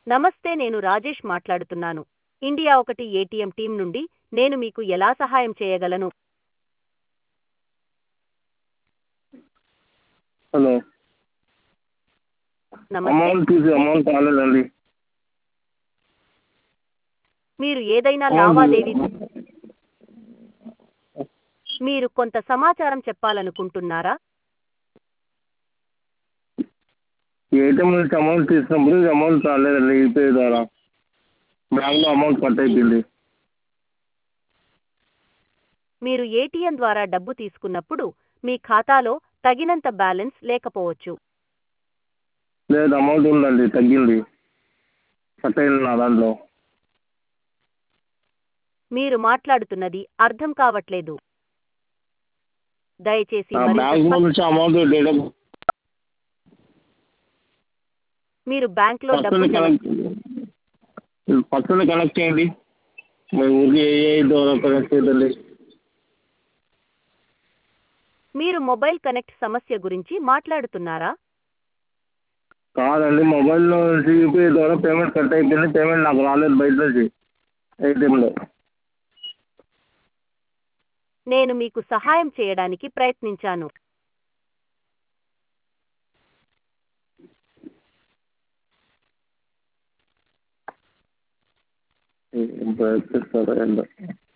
నమస్తే నేను రాజేష్ మాట్లాడుతున్నాను ఇండియా ఒకటి ఏటీఎం టీం నుండి నేను మీకు ఎలా సహాయం చేయగలను హలో నమస్తే అమౌంట్ తీసి అమౌంట్ కాలేదండి మీరు ఏదైనా లావాదేవీ మీరు కొంత సమాచారం చెప్పాలనుకుంటున్నారా ఏటీఎం నుంచి అమౌంట్ తీసినప్పుడు ఇది అమౌంట్ రాలేదండి యూపీఐ ద్వారా బ్యాంక్లో అమౌంట్ కట్ అయిపోయింది మీరు ఏటీఎం ద్వారా డబ్బు తీసుకున్నప్పుడు మీ ఖాతాలో తగినంత బ్యాలెన్స్ లేకపోవచ్చు లేదు అమౌంట్ ఉందండి తగ్గింది కట్ అయింది నా దాంట్లో మీరు మాట్లాడుతున్నది అర్థం కావట్లేదు దయచేసి నా మరింత బ్యాంక్ స్పష్ట- నుంచి అమౌంట్ డేటా మీరు బ్యాంక్లో డబ్బు పర్సన్ జమ కనెక్ట్ పర్సన్ కనెక్ట్ చేయండి మీ ఊరికి ఏ ద్వారా కనెక్ట్ చేయదండి మీరు మొబైల్ కనెక్ట్ సమస్య గురించి మాట్లాడుతున్నారా కాదండి మొబైల్లో నుంచి యూపీఐ ద్వారా పేమెంట్ కట్ అయిపోయింది పేమెంట్ నాకు రాలేదు బయట నుంచి ఏటీఎంలో నేను మీకు సహాయం చేయడానికి ప్రయత్నించాను ప్రయత్నిస్తారా ఏంటో